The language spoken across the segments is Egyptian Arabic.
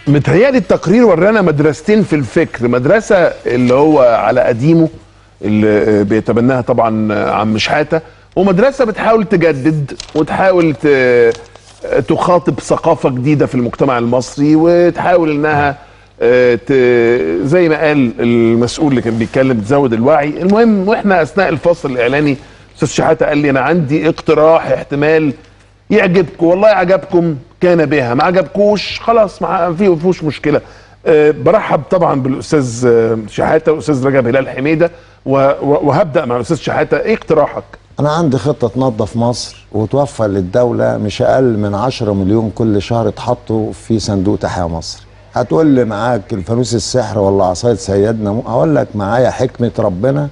متهيألي التقرير ورانا مدرستين في الفكر مدرسة اللي هو على قديمه اللي بيتبناها طبعا عم شحاتة ومدرسة بتحاول تجدد وتحاول ت- تخاطب ثقافة جديدة في المجتمع المصري وتحاول انها آه، ت- زي ما قال المسؤول اللي كان بيتكلم تزود الوعي المهم واحنا اثناء الفصل الاعلاني استاذ شحاتة قال لي انا عندي اقتراح احتمال يعجبكم والله عجبكم كان بها ما عجبكوش خلاص ما في فيهوش مشكله أه برحب طبعا بالاستاذ آه، شحاته والاستاذ رجب هلال حميده و- و- وهبدا مع الاستاذ شحاته ايه اقتراحك أنا عندي خطة تنظف مصر وتوفر للدولة مش أقل من 10 مليون كل شهر اتحطوا في صندوق تحيا مصر. هتقول لي معاك الفانوس السحر ولا عصاية سيدنا مو- هقول لك معايا حكمة ربنا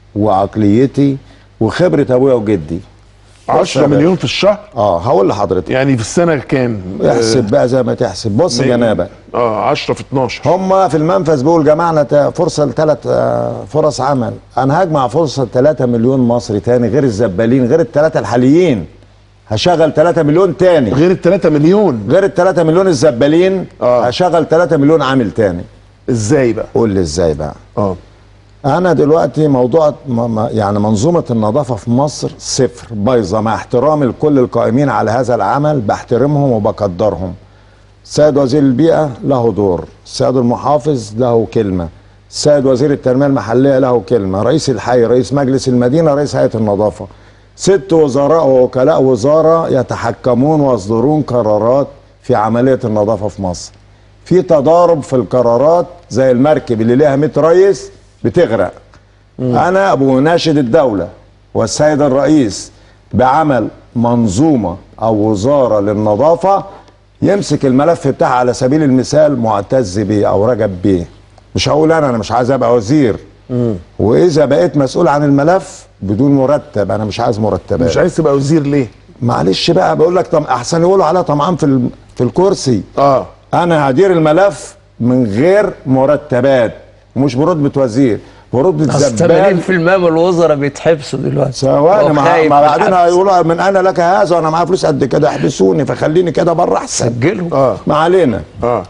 وعقليتي وخبرة أبويا وجدي. 10 مليون في الشهر اه هقول لحضرتك يعني في السنه كام احسب بقى زي ما تحسب بص مية- جنابك اه 10 في 12 هم في المنفذ بيقول جمعنا تا- فرصه لثلاث فرص عمل انا هجمع فرصه 3 مليون مصري تاني غير الزبالين غير الثلاثه الحاليين هشغل 3 مليون تاني غير ال 3 مليون غير ال 3 مليون الزبالين آه. هشغل 3 مليون عامل تاني ازاي بقى قول لي ازاي بقى اه انا دلوقتي موضوع م- م- يعني منظومه النظافه في مصر صفر بايظه مع احترامي لكل القائمين على هذا العمل بحترمهم وبقدرهم السيد وزير البيئه له دور السيد المحافظ له كلمه السيد وزير التنميه المحليه له كلمه رئيس الحي رئيس مجلس المدينه رئيس هيئه النظافه ست وزراء ووكلاء وزاره يتحكمون ويصدرون قرارات في عمليه النظافه في مصر في تضارب في القرارات زي المركب اللي ليها 100 رئيس بتغرق انا ابو ناشد الدوله والسيد الرئيس بعمل منظومه او وزاره للنظافه يمسك الملف بتاعها على سبيل المثال معتز بيه او رجب بيه مش هقول انا انا مش عايز ابقى وزير واذا بقيت مسؤول عن الملف بدون مرتب انا مش عايز مرتبات مش عايز تبقى وزير ليه معلش بقى بقول لك طب احسن يقولوا عليها طمعان في ال- في الكرسي اه انا هدير الملف من غير مرتبات ومش برتبه وزير برتبه اصل زبال 80% من الوزراء بيتحبسوا دلوقتي ثواني هو ما خايف ما من بعدين الحبس. هيقولوا من انا لك هذا وانا معايا فلوس قد كده احبسوني فخليني كده بره احسن سجلهم اه ما علينا اه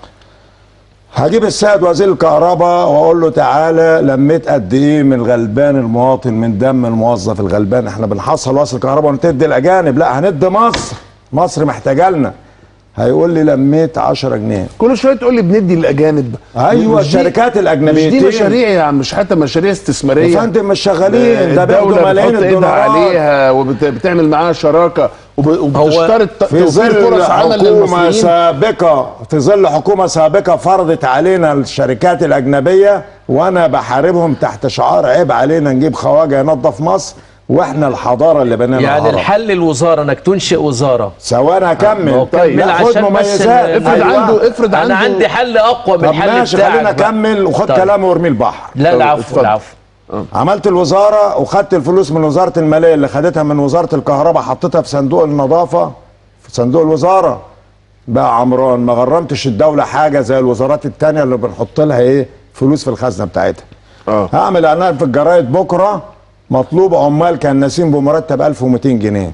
هجيب السيد وزير الكهرباء واقول له تعالى لميت قد ايه من الغلبان المواطن من دم الموظف الغلبان احنا بنحصل وصل الكهرباء وندي الاجانب لا هندي مصر مصر محتاجه لنا هيقول لي لميت 10 جنيه كل شويه تقول لي بندي الاجانب ايوه مش دي- الشركات مش دي الاجنبيتين مشاريع يا عم مش حتى مشاريع استثماريه يا فندم مش شغالين ده بياخدوا الدولة ملايين بتحط ايدها الدولارات عليها وبتعمل معاها شراكه وب- وبتشترط في توفير ظل فرص عمل حكومة للمصريين سابقة في ظل حكومة سابقة فرضت علينا الشركات الأجنبية وأنا بحاربهم تحت شعار عيب علينا نجيب خواجة ينظف مصر وإحنا الحضارة اللي بنينا يعني الهرم. الحل الوزاره انك تنشئ وزاره ثواني ما هو أكمل كمل لا خد عشان بس مميزات ال- افرض أيوة. عنده افرض انا عنده عندي حل اقوى من طب الحل ماشي بتاعك خلينا بقى. أكمل وخد طيب. كلامي وارميه البحر لا طب العفو اتفضل. العفو عملت الوزارة وخدت الفلوس من وزارة المالية اللي خدتها من وزارة الكهرباء حطيتها في صندوق النظافة في صندوق الوزارة بقى عمران ما غرمتش الدولة حاجة زي الوزارات التانية اللي بنحط لها ايه فلوس في الخزنة بتاعتها اه هعمل اعلان في الجرايد بكرة مطلوب عمال كناسين بمرتب 1200 جنيه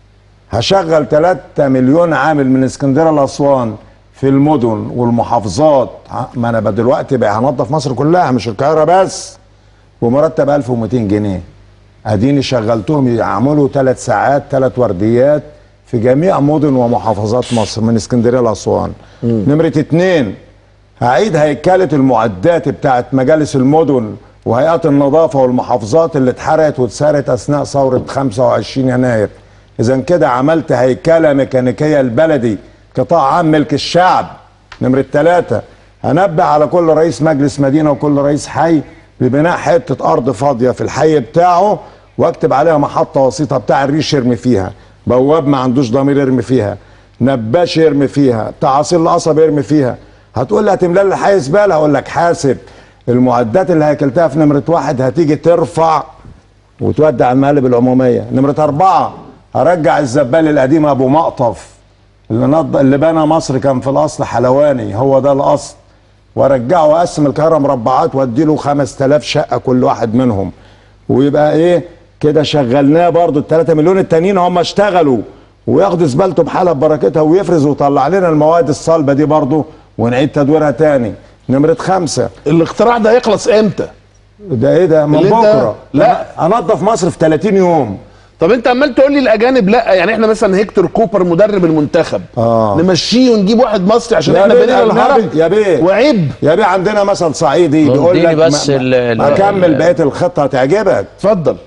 هشغل 3 مليون عامل من اسكندريه لاسوان في المدن والمحافظات ع- ما انا بقى دلوقتي بقى هنظف مصر كلها مش القاهره بس بمرتب 1200 جنيه اديني شغلتهم يعملوا ثلاث ساعات ثلاث ورديات في جميع مدن ومحافظات مصر من اسكندريه لاسوان نمره اتنين هعيد هيكله المعدات بتاعت مجالس المدن وهيئات النظافه والمحافظات اللي اتحرقت واتسرقت اثناء ثوره 25 يناير اذا كده عملت هيكله ميكانيكيه البلدي قطاع عام ملك الشعب نمره ثلاثه هنبه على كل رئيس مجلس مدينه وكل رئيس حي ببناء حته ارض فاضيه في الحي بتاعه واكتب عليها محطه وسيطه بتاع الريش يرمي فيها بواب ما عندوش ضمير يرمي فيها نباش يرمي فيها تعاصيل القصب يرمي فيها هتقول لي هتملى لي الحي زباله اقول لك حاسب المعدات اللي هيكلتها في نمره واحد هتيجي ترفع وتودع المقالب العموميه نمره اربعه هرجع الزبال القديم ابو مقطف اللي نض... اللي بنى مصر كان في الاصل حلواني هو ده الاصل وارجعه واقسم القاهره مربعات وادي له 5000 شقه كل واحد منهم ويبقى ايه كده شغلناه برضو ال 3 مليون التانيين هم اشتغلوا وياخدوا زبالته بحالها ببركتها ويفرز ويطلع لنا المواد الصلبه دي برضو ونعيد تدويرها تاني نمرة خمسة الاختراع ده هيخلص امتى ده ايه ده من اللي انت- بكرة لا. انضف مصر في 30 يوم طب انت عمال تقول لي الاجانب لا يعني احنا مثلا هيكتور كوبر مدرب المنتخب آه. نمشيه ونجيب واحد مصري عشان يا احنا بيه بنينا الأجنبي، الهرم يا بيه. وعيب يا بيه عندنا مثل صعيدي بيقول اديني لك بس ما- ال- ال- ما- اكمل ال- بقيه الخطه هتعجبك اتفضل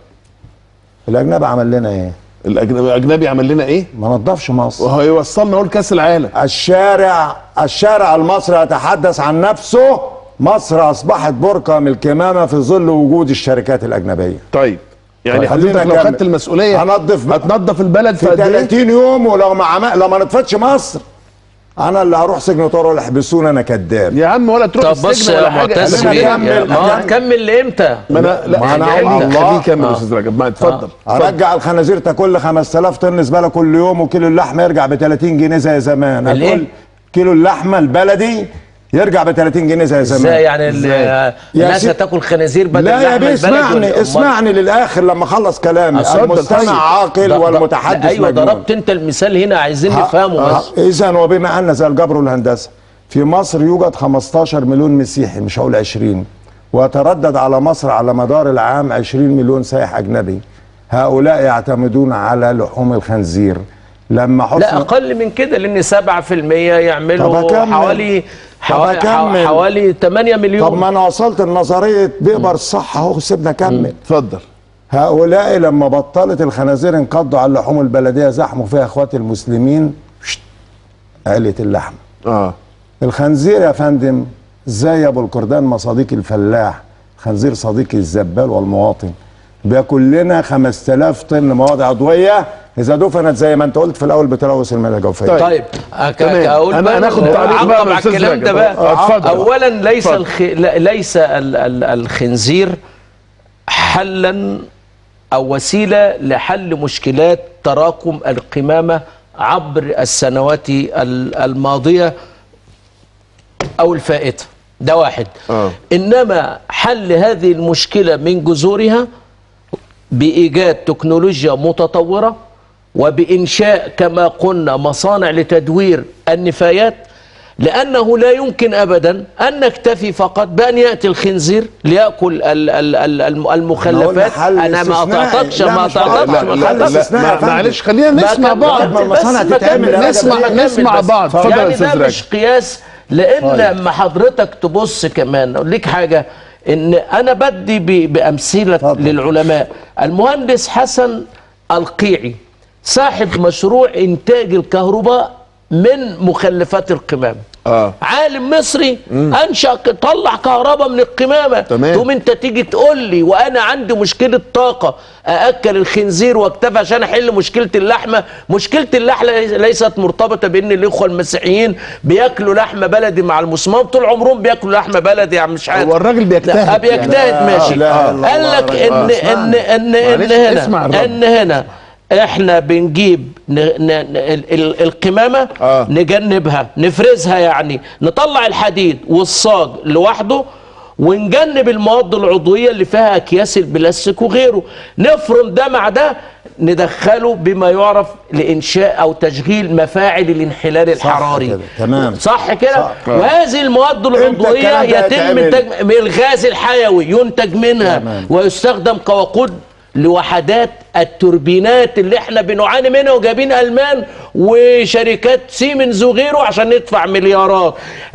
الاجنبي عمل لنا ايه؟ الاجنبي الاجنبي عمل لنا ايه ما نضفش مصر وهيوصلنا هو لكاس العالم الشارع الشارع المصري يتحدث عن نفسه مصر اصبحت برقه من الكمامه في ظل وجود الشركات الاجنبيه طيب يعني طيب، حضرتك خلينا لو نكمل. خدت المسؤوليه هنضف هتنظف البلد في في قد ايه 30 يوم ولو ما عم... لو ما نطفتش مصر انا اللي هروح سجن طار ولا يحبسوني انا كذاب يا عم ولا تروح طب بص السجن يا ولا حاجه معتز خلينا بيه نكمل، يا- ما نكمل. هتكمل لامتى؟ ما انا لا ما أنا يعني هقول خليه الله. يكمل يا آه. استاذ رجب ما اتفضل اتفضل. ارجع الخنازير تاكل 5000 طن زباله كل يوم وكيلو اللحمه يرجع ب 30 جنيه زي زمان الإيه؟ هتقول كيلو اللحمه البلدي يرجع ب 30 جنيه زي زمان ازاي يعني ال- إزاي؟ يا الناس سيد- هتاكل خنازير بدل لا يا لحم بيه البلد ولا- اسمعني أمال- اسمعني للاخر لما اخلص كلامي اتفضل، طيب. المستمع عاقل ده- ده- والمتحدث ايوه مجنون ضربت انت المثال هنا عايزين نفهمه بس اذا وبما ان زي الجبر والهندسه في مصر يوجد 15 مليون مسيحي مش هقول 20 ويتردد على مصر على مدار العام 20 مليون سائح اجنبي هؤلاء يعتمدون على لحوم الخنزير لما حسن لا اقل من كده لان 7% يعملوا طب أكمل. حوالي طب حوالي, أكمل. حوالي 8 طب مليون ما انا وصلت لنظريه بيبر الصح اهو سيبنا كمل اتفضل هؤلاء لما بطلت الخنازير انقضوا على اللحوم البلديه زحموا فيها اخواتي المسلمين شت، قالت اللحم اه الخنزير يا فندم زي ابو القردان ما صديقي الفلاح خنزير صديقي الزبال والمواطن بياكل لنا 5000 طن مواد عضويه اذا دفنت زي ما انت قلت في الاول بتلوث المياه الجوفيه طيب. طيب أك- تمام. اقول أنا- بقى هناخد تعليق بقى أعقب من على أستاذ الكلام رجب. ده بقى آه، اتفضل. اولا ليس اتفضل. الخ... لا- ليس ال... ال... الخنزير حلا او وسيله لحل مشكلات تراكم القمامه عبر السنوات ال- الماضيه او الفائته ده واحد آه. انما حل هذه المشكله من جذورها بايجاد تكنولوجيا متطوره وبانشاء كما قلنا مصانع لتدوير النفايات لانه لا يمكن ابدا ان نكتفي فقط بان ياتي الخنزير لياكل ال- ال- ال- الم- المخلفات حل انا ما استثنائي. قطعتش لا، ما مش قطعتش لا، ما لا، قطعتش. لا، استثناء يا ما- فندم. معلش خلينا ما نسمع كان- بعض ما المصانع بس ما تتعمل كان- يا نسمع جماعة. كمل نسمع بس. بعض اتفضل يا يعني استاذ ده رجب مش قياس لان لما حضرتك تبص كمان اقول لك حاجه ان انا بدي ب- بامثله اتفضل. للعلماء المهندس حسن القيعي صاحب مشروع انتاج الكهرباء من مخلفات القمامه اه عالم مصري انشا طلع كهرباء من القمامه تمام. تقوم انت تيجي تقول لي وانا عندي مشكله طاقه ااكل الخنزير واكتفي عشان احل مشكله اللحمه مشكله اللحمه ليست مرتبطه بان الاخوه المسيحيين بياكلوا لحمه بلدي مع المسلمين طول عمرهم بياكلوا لحمه بلدي يا عم مش عارف هو الراجل بيجتهد لا بيجتهد لا، ماشي لا، لا، قال لك لا، ان لا، ان ان ان معلش، اسمع هنا الرب. ان هنا احنا بنجيب ن... ن... ن... ال- ال- القمامه آه. نجنبها نفرزها يعني نطلع الحديد والصاج لوحده ونجنب المواد العضويه اللي فيها اكياس البلاستيك وغيره نفرم ده مع ده ندخله بما يعرف لانشاء او تشغيل مفاعل الانحلال الحراري كده، تمام. صح كده صح. وهذه المواد العضويه الكلام ده يتم يتعمل؟ انتاج من الغاز الحيوي ينتج منها تمام. ويستخدم كوقود لوحدات التوربينات اللي احنا بنعاني منها وجايبين المان وشركات سيمنز وغيره عشان ندفع مليارات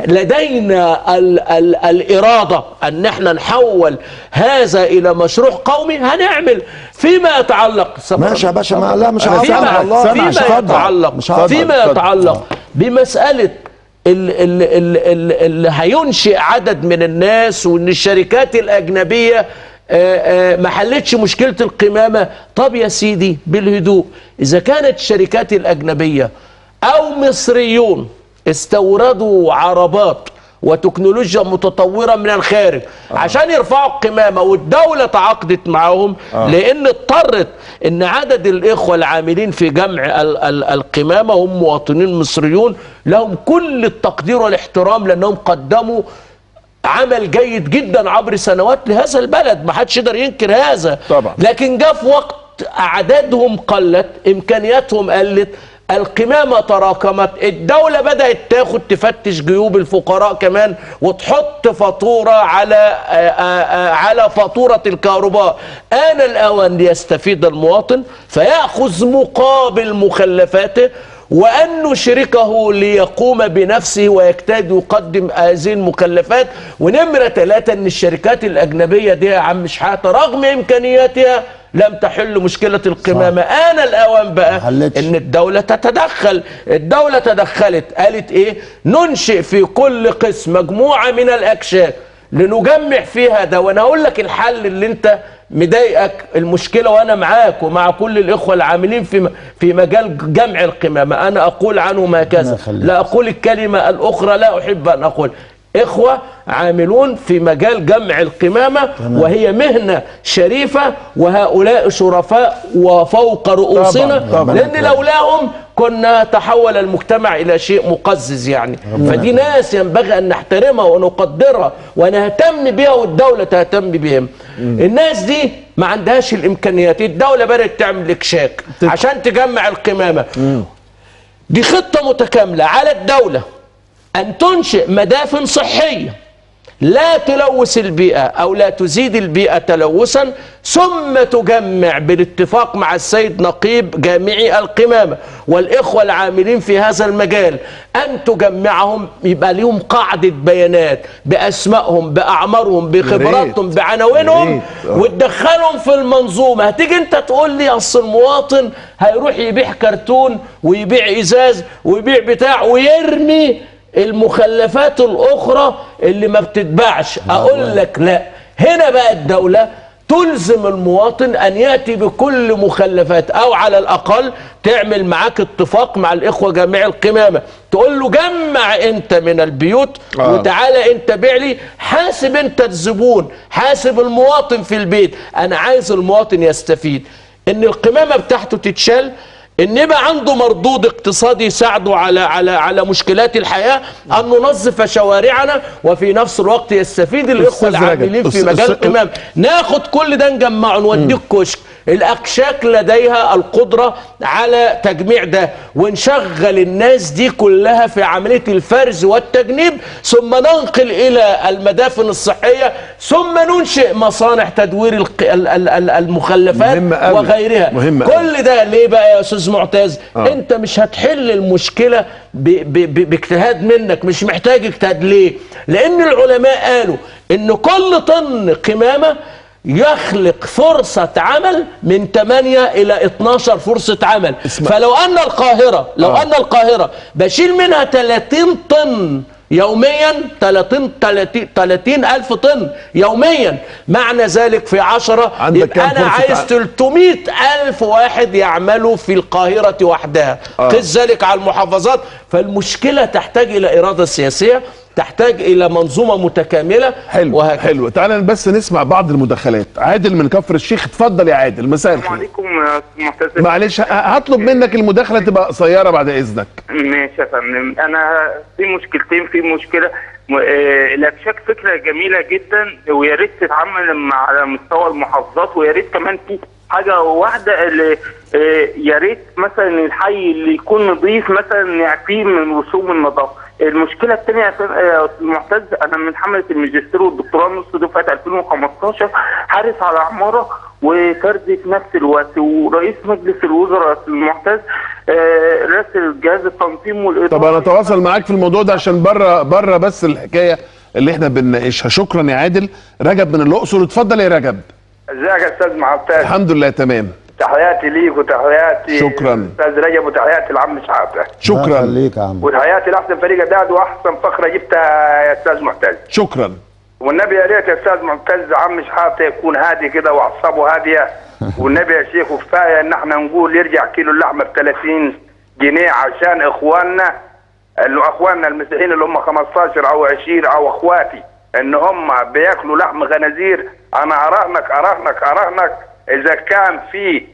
لدينا ال ال الاراده ان احنا نحول هذا الى مشروع قومي هنعمل فيما يتعلق ماشي يا باشا ما لا مش أنا هقطع سامع فيما, والله، والله فيما مش هقطع. يتعلق مش هقطع. فيما اتفضل. يتعلق بمسألة اللي, اللي, اللي هينشئ عدد من الناس وان الشركات الأجنبية آه، آه، ما حلتش مشكلة القمامة طب يا سيدي بالهدوء إذا كانت الشركات الأجنبية أو مصريون استوردوا عربات وتكنولوجيا متطورة من الخارج عشان يرفعوا القمامة والدولة تعاقدت معهم لأن اضطرت أن عدد الإخوة العاملين في جمع ال- ال- القمامة هم مواطنين مصريون لهم كل التقدير والاحترام لأنهم قدموا عمل جيد جدا عبر سنوات لهذا البلد ما حدش يقدر ينكر هذا طبعا. لكن جاء في وقت اعدادهم قلت امكانياتهم قلت القمامة تراكمت الدولة بدأت تاخد تفتش جيوب الفقراء كمان وتحط فاتورة على آآ آآ على فاتورة الكهرباء آن الأوان ليستفيد المواطن فيأخذ مقابل مخلفاته وأن نشركه ليقوم بنفسه ويجتهد يقدم هذه المكلفات ونمرة ثلاثة أن الشركات الأجنبية دي يا عم شحاتة رغم إمكانياتها لم تحل مشكلة القمامة آن الأوان بقى حلتش. ان الدولة تتدخل الدولة تدخلت قالت ايه ننشئ في كل قسم مجموعة من الاكشاك لنجمع فيها ده وانا اقول لك الحل اللي انت مضايقك المشكله وانا معاك ومع كل الاخوه العاملين في في مجال جمع القمامه انا اقول عنهم هكذا يخليك. لا اقول الكلمه الاخرى لا احب ان اقول إخوة عاملون في مجال جمع القمامة وهي مهنة شريفة وهؤلاء شرفاء وفوق رؤوسنا طبعاً، طبعاً. لأن لولاهم كنا تحول المجتمع إلى شيء مقزز يعني فدي ناس ينبغي أن نحترمها ونقدرها ونهتم بها والدولة تهتم بهم الناس دي ما عندهاش الإمكانيات الدولة بدأت تعمل إكشاك عشان تجمع القمامة دي خطة متكاملة على الدولة أن تنشئ مدافن صحية لا تلوث البيئة أو لا تزيد البيئة تلوثا ثم تجمع بالاتفاق مع السيد نقيب جامعي القمامة والإخوة العاملين في هذا المجال أن تجمعهم يبقى لهم قاعدة بيانات بأسمائهم بأعمارهم بخبراتهم يا بعناوينهم ريت. آه. وتدخلهم في المنظومة هتيجي انت تقول لي اصل المواطن هيروح يبيع كرتون ويبيع ازاز ويبيع بتاع ويرمي المخلفات الاخرى اللي ما بتتباعش اقول لك لا هنا بقى الدولة تلزم المواطن ان ياتي بكل مخلفات او على الاقل تعمل معاك اتفاق مع الاخوه جميع القمامه تقول له جمع انت من البيوت آه. وتعالى انت بيع لي حاسب انت الزبون حاسب المواطن في البيت انا عايز المواطن يستفيد ان القمامه بتاعته تتشال ان يبقى عنده مردود اقتصادي يساعده على على على مشكلات الحياه ان ننظف شوارعنا وفي نفس الوقت يستفيد الاخوه أستاذ رجب، العاملين في أستاذ- مجال أستاذ- القمام ناخد كل ده نجمعه نوديه كشك الاكشاك لديها القدره على تجميع ده ونشغل الناس دي كلها في عمليه الفرز والتجنيب ثم ننقل الى المدافن الصحيه ثم ننشئ مصانع تدوير الق- ال- ال- ال- المخلفات مهمة أوي. وغيرها مهمة كل ده ليه بقى يا استاذ معتز آه. انت مش هتحل المشكله ب ب ب باجتهاد منك مش محتاج اجتهاد ليه لان العلماء قالوا ان كل طن قمامه يخلق فرصة عمل من 8 إلى 12 فرصة عمل اسمع. فلو أن القاهرة لو آه. أن القاهرة بشيل منها 30 طن يوميا 30 30 30 ألف طن يوميا معنى ذلك في 10 عندك يبقى كام أنا فرصة عايز عمل؟ 300 ألف واحد يعملوا في القاهرة وحدها آه. قس ذلك على المحافظات فالمشكلة تحتاج إلى إرادة سياسية تحتاج إلى منظومة متكاملة حلو وهكذا. حلو تعالى بس نسمع بعض المداخلات عادل من كفر الشيخ اتفضل يا عادل مساء السلام الخير عليكم يا أستاذ معتز معلش ه- هطلب منك المداخله تبقى قصيره بعد اذنك ماشي يا فندم انا في مشكلتين في مشكله م- آه، الاكشاك فكره جميله جدا ويا ريت تتعمل مع- على مستوى المحافظات ويا ريت كمان في حاجه واحده اللي آه، يا ريت مثلا الحي اللي يكون نظيف مثلا نعفيه من رسوم النظافه المشكله الثانيه يا أستاذ- يا أستاذ معتز انا من حمله الماجستير والدكتوراه نص دفعه 2015 حارس على عماره وفرد في نفس الوقت ورئيس مجلس الوزراء أستاذ المعتز آه، راسل جهاز التنظيم والاداره طب انا اتواصل معاك في الموضوع ده عشان بره بره بس الحكايه اللي احنا بنناقشها شكرا يا عادل رجب من الاقصر اتفضل يا رجب ازيك يا استاذ معتز الحمد لله تمام تحياتي ليك وتحياتي شكراً. استاذ رجب وتحياتي لعم شحاته الله شكرا يخليك يا عم وتحياتي لاحسن فريق داد واحسن فقره جبتها يا استاذ معتز شكرا والنبي يا ريت يا استاذ معتز عم شحاته يكون هادي كده واعصابه هاديه والنبي يا شيخ وكفايه ان احنا نقول يرجع كيلو اللحمه ب 30 جنيه عشان اخواننا اللي اخواننا المسيحيين اللي هم 15 او 20 او اخواتي ان هم بياكلوا لحم خنازير انا اراهنك اراهنك اراهنك اذا كان في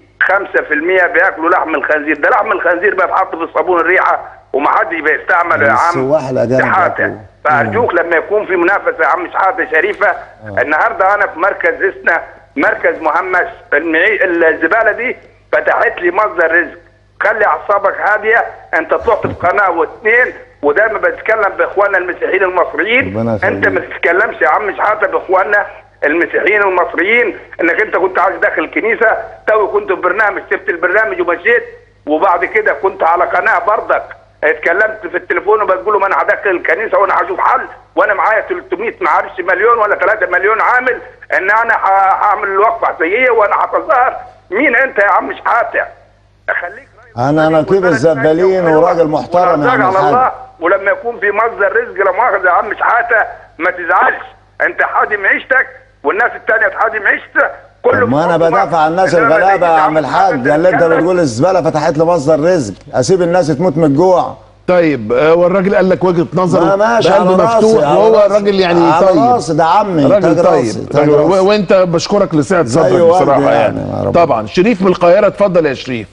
5% بياكلوا لحم الخنزير ده لحم الخنزير بيتحط في صابون الريحه ومحدش بيستعمله يا عم السواح الأجانب شحاته ياكلوا. فارجوك لما يكون في منافسه يا عم شحاته شريفه النهارده انا في مركز اسنا مركز مهمش المعي- الزباله دي فتحت لي مصدر رزق خلي اعصابك هاديه انت طلعت في قناه واثنين ودايما بتتكلم باخواننا المسيحيين المصريين ربنا يخليك. انت ما تتكلمش يا عم شحاته باخواننا المسيحيين المصريين انك انت كنت عايز داخل الكنيسه تو كنت في برنامج سبت البرنامج ومشيت وبعد كده كنت على قناه برضك اتكلمت في التليفون وبتقول لهم انا هدخل الكنيسه وانا هشوف حل وانا معايا 300 ما اعرفش مليون ولا 3 مليون عامل ان انا ه- هعمل الوقفه اعتياديه وانا هتظاهر مين انت يا عم شحاته؟ خليك أنا نقيب الزبالين وراجل محترم يا عم على الحاج. الله ولما يكون في مصدر رزق لا مؤاخذه يا عم شحاته ما تزعلش انت حادم عيشتك والناس الثانيه تحادم عيشتها كله طب ما انا بحكم بدافع عن الناس إنما الغلابه يا تيجي عم الحاج شحاتة اللي انت تتكلم بتقول الزباله فتحت لي مصدر رزق اسيب الناس تموت من الجوع طيب آه، والراجل قال لك وجهه نظر ما ماشي بقلب على راسي مفتوح على وهو راسي. الراجل يعني على طيب راسي ده عمي راجل تاج طيب راسي، تاج راجل- راسي. و- وانت بشكرك لسعه زي صدرك والدي بصراحه يعني، يعني, يا رب. طبعا شريف من القاهره اتفضل يا شريف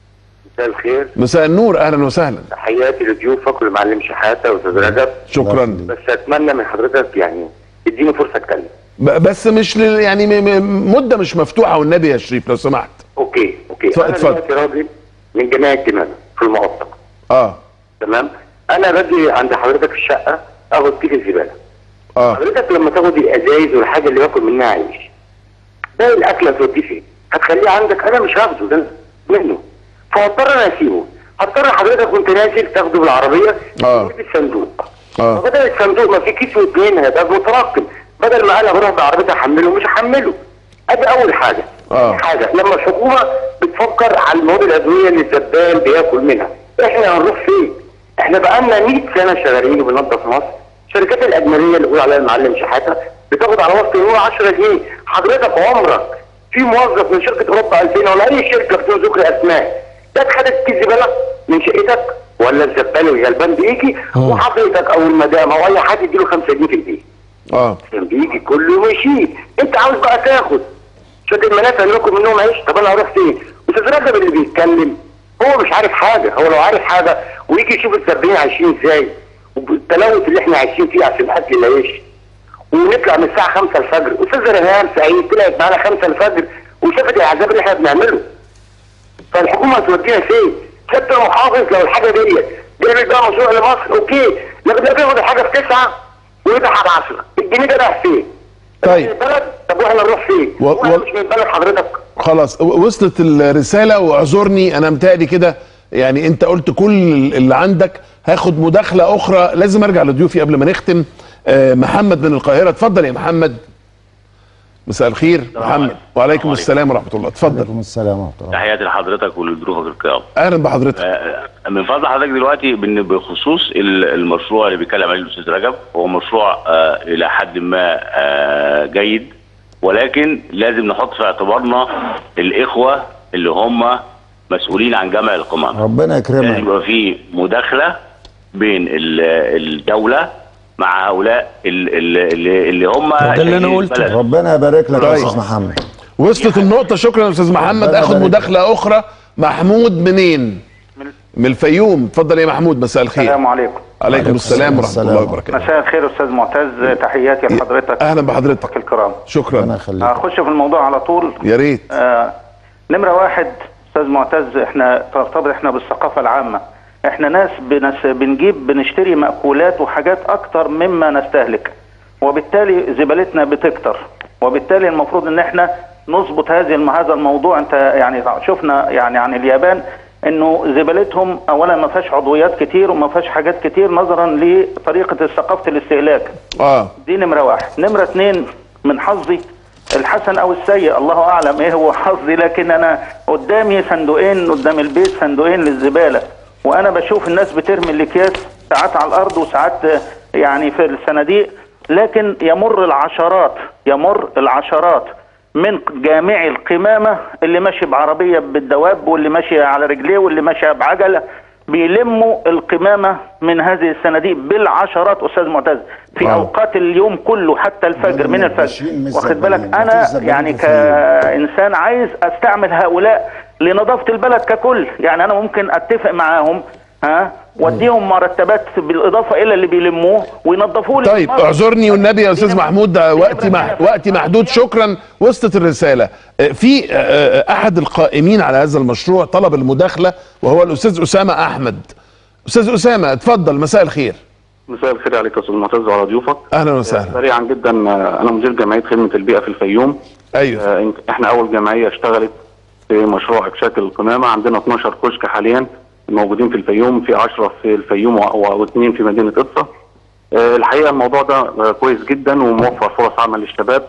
مساء الخير مساء النور اهلا وسهلا تحياتي لضيوفك والمعلم شحاته واستاذ رجب شكرا بس اتمنى من حضرتك يعني تديني فرصه اتكلم ب- بس مش لل- يعني م- م- مده مش مفتوحه والنبي يا شريف لو سمحت اوكي اوكي اتفضل- انا اتفضل. دلوقتي راجل من جماعه تمام في المقطم اه تمام انا باجي عند حضرتك في الشقه اخد كيس الزباله اه حضرتك لما تاخد الازايز والحاجه اللي باكل منها عيش باقي الاكل هتوديه فين؟ هتخليه عندك انا مش هاخده ده منه فهضطر انا اسيبه هضطر حضرتك وانت نازل تاخده بالعربيه آه. تجيب الصندوق آه. فبدل الصندوق ما في كيس واثنين هيبقى متراكم بدل ما انا بروح بعربيتي احمله مش هحمله ادي اول حاجه آه. تاني حاجه لما الحكومه بتفكر على المواد الادويه اللي الزبال بياكل منها احنا هنروح فين؟ احنا بقالنا 100 سنه شغالين وبننظف مصر الشركات الاجنبيه اللي بيقول عليها المعلم شحاته بتاخد على وسط اليوم 10 جنيه حضرتك عمرك في موظف من شركه اوروبا 2000 ولا اي شركه بدون ذكر اسماء جت خدت كيس زباله من شقتك ولا الزبال الغلبان بيجي وحضرتك او المدام او اي حد يديله 5 جنيه في البيت اه كان بيجي كل يوم يشيل انت عاوز بقى تاخد شويه المنافع اللي لكم منهم عيش طب انا هروح فين؟ استاذ رجب اللي بيتكلم هو مش عارف حاجه هو لو عارف حاجه ويجي يشوف الزبائن عايشين ازاي والتلوث اللي احنا عايشين فيه عشان اكل العيش ونطلع من الساعه 5 الفجر استاذ ريهام سعيد طلعت معانا 5 الفجر وشافت العذاب اللي احنا بنعمله فالحكومه هتودينا فين؟ حتى المحافظ لو الحاجه ديت بيعمل بقى مشروع لمصر اوكي لكن ده بياخد الحاجه في تسعه ويبيعها ب 10 الجنيه ده رايح فين؟ طيب. من البلد طب واحنا نروح فين؟ و- واحنا و- مش من البلد حضرتك خلاص و- وصلت الرساله واعذرني انا متهيألي كده يعني انت قلت كل اللي عندك هاخد مداخله اخرى لازم ارجع لضيوفي قبل ما نختم آه، محمد من القاهره اتفضل يا محمد مساء الخير محمد عليكم. وعليكم السلام السلام ورحمه الله اتفضل عليكم السلام ورحمه الله تحياتي لحضرتك ولضيوفك الكرام اهلا بحضرتك آه، من فضل حضرتك دلوقتي بن- بخصوص ال- المشروع اللي بيتكلم عليه الاستاذ رجب هو مشروع آه، الى حد ما آه، جيد ولكن لازم نحط في اعتبارنا الاخوه اللي هم مسؤولين عن جمع القمامه ربنا لازم يكرمك يبقى في مداخله بين ال- الدوله مع هؤلاء ال- ال- اللي اللي هم ده اللي أنا شايلين قلته. البلد. ربنا يبارك لك يا طيب. استاذ محمد وصلت النقطه شكرا يا استاذ محمد ربنا اخد يبارك مداخله اخرى محمود منين من الفيوم اتفضل يا محمود مساء الخير السلام عليكم عليكم السلام ورحمه السلام. الله وبركاته مساء الخير استاذ معتز تحياتي لحضرتك اهلا بحضرتك الكرام ربنا شكرا يخليك اخش في الموضوع على طول يا ريت آه نمره واحد استاذ معتز احنا تعتبر احنا بالثقافه العامه احنا ناس بنس بنجيب بنشتري مأكولات وحاجات اكتر مما نستهلك وبالتالي زبالتنا بتكتر وبالتالي المفروض ان احنا نظبط هذه الم- هذا الموضوع انت يعني شفنا يعني عن اليابان انه زبالتهم اولا ما فيهاش عضويات كتير وما فيهاش حاجات كتير نظرا لطريقه ثقافه الاستهلاك اه دي نمرة واحد نمرة اتنين من حظي الحسن او السيء الله اعلم ايه هو حظي لكن انا قدامي صندوقين قدام البيت صندوقين للزبالة وانا بشوف الناس بترمي الاكياس ساعات على الارض وساعات آه، يعني في الصناديق لكن يمر العشرات يمر العشرات من جامعي القمامة اللي ماشي بعربية بالدواب واللي ماشي على رجليه واللي ماشي بعجلة بيلموا القمامة من هذه الصناديق بالعشرات أستاذ معتز في آه. أوقات اليوم كله حتى الفجر من الفجر ماشيين مش واخد بالك زبالين، أنا مفيش زبالين يعني في الفيوم. كإنسان عايز أستعمل هؤلاء لنظافة البلد ككل يعني أنا ممكن أتفق معاهم ها واديهم مرتبات بالاضافه الى اللي بيلموه وينظفوا لي طيب المرة. اعذرني والنبي يا استاذ دي نمرة- محمود ده دي وقتي نمرة مح... اتنين. وقتي محدود شكرا وصلت الرساله آه، في آه، آه، احد القائمين على هذا المشروع طلب المداخله وهو الاستاذ اسامه احمد استاذ اسامه اتفضل مساء الخير مساء الخير عليك يا استاذ معتز وعلى ضيوفك اهلا وسهلا سريعا جدا آه، انا مدير جمعيه خدمه البيئه في الفيوم ايوه آه، احنا اول جمعيه اشتغلت في مشروع اكشاك القمامه عندنا 12 كشك حاليا موجودين في الفيوم في 10 في الفيوم و- واثنين في مدينه قدسه آه، الحقيقه الموضوع ده آه، كويس جدا وموفر فرص عمل للشباب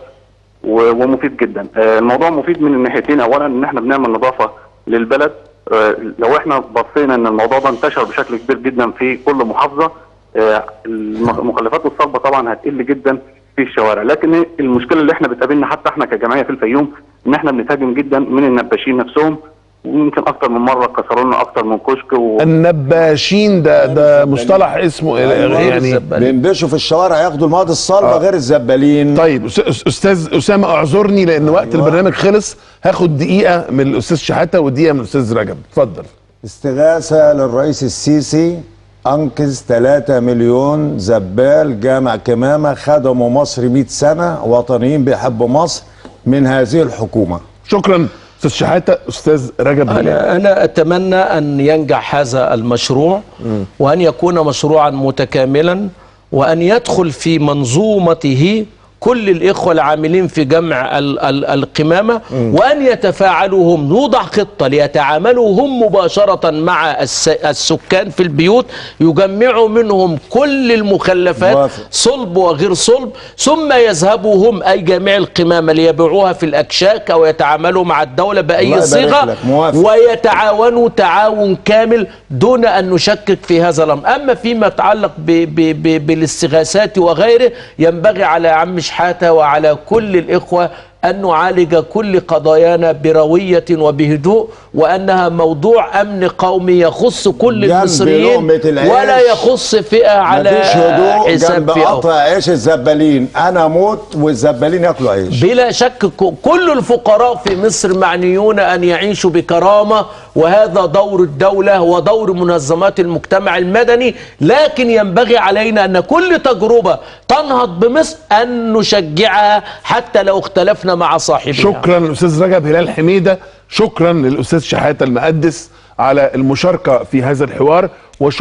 و- ومفيد جدا آه، الموضوع مفيد من الناحيتين اولا ان احنا بنعمل نظافه للبلد آه، لو احنا بصينا ان الموضوع ده انتشر بشكل كبير جدا في كل محافظه آه، الم- المخلفات الصلبه طبعا هتقل جدا في الشوارع لكن المشكله اللي احنا بتقابلنا حتى احنا كجمعيه في الفيوم ان احنا بنتهاجم جدا من النباشين نفسهم ويمكن اكتر من مره كسروا لنا اكتر من كشك و... النباشين ده ده مصطلح اسمه يعني بينبشوا في الشوارع ياخدوا المواد الصلبه غير الزبالين طيب أس- استاذ اسامه اعذرني لان وقت البرنامج خلص هاخد دقيقه من الاستاذ شحاته ودقيقه من الاستاذ رجب اتفضل استغاثة للرئيس السيسي أنقذ 3 مليون زبال جامع كمامة خدموا مصر 100 سنة وطنيين بيحبوا مصر من هذه الحكومة شكرا استاذ شحاته استاذ رجب هلال أنا, أنا أتمنى أن ينجح هذا المشروع وأن يكون مشروعا متكاملا وأن يدخل في منظومته كل الإخوة العاملين في جمع ال ال القمامة وأن يتفاعلوا هم نوضع خطة ليتعاملوا هم مباشرة مع الس السكان في البيوت يجمعوا منهم كل المخلفات موافق. صلب وغير صلب ثم يذهبوا هم أي جميع القمامة ليبيعوها في الأكشاك أو يتعاملوا مع الدولة الله بأي يبارك صيغة لك. موافق. ويتعاونوا تعاون كامل دون أن نشكك في هذا الأمر أما فيما يتعلق ب ب ب بالاستغاثات وغيره ينبغي على عم شحاتة وعلى كل الإخوة أن نعالج كل قضايانا بروية وبهدوء وأنها موضوع أمن قومي يخص كل جنب المصريين لقمة العيش. ولا يخص فئة على مفيش هدوء حساب جنب فئة قطع عيش الزبالين أنا أموت والزبالين ياكلوا عيش بلا شك ك- كل الفقراء في مصر معنيون أن يعيشوا بكرامة وهذا دور الدولة ودور منظمات المجتمع المدني لكن ينبغي علينا أن كل تجربة تنهض بمصر أن نشجعها حتى لو اختلفنا مع صاحبها شكرا للاستاذ رجب هلال حميده شكرا للاستاذ شحاته المقدس على المشاركه في هذا الحوار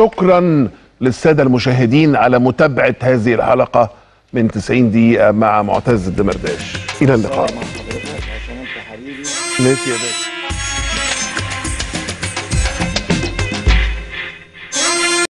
وشكرا للساده المشاهدين على متابعه هذه الحلقه من 90 دقيقه مع معتز الدمرداش الى اللقاء ماشي يا باشا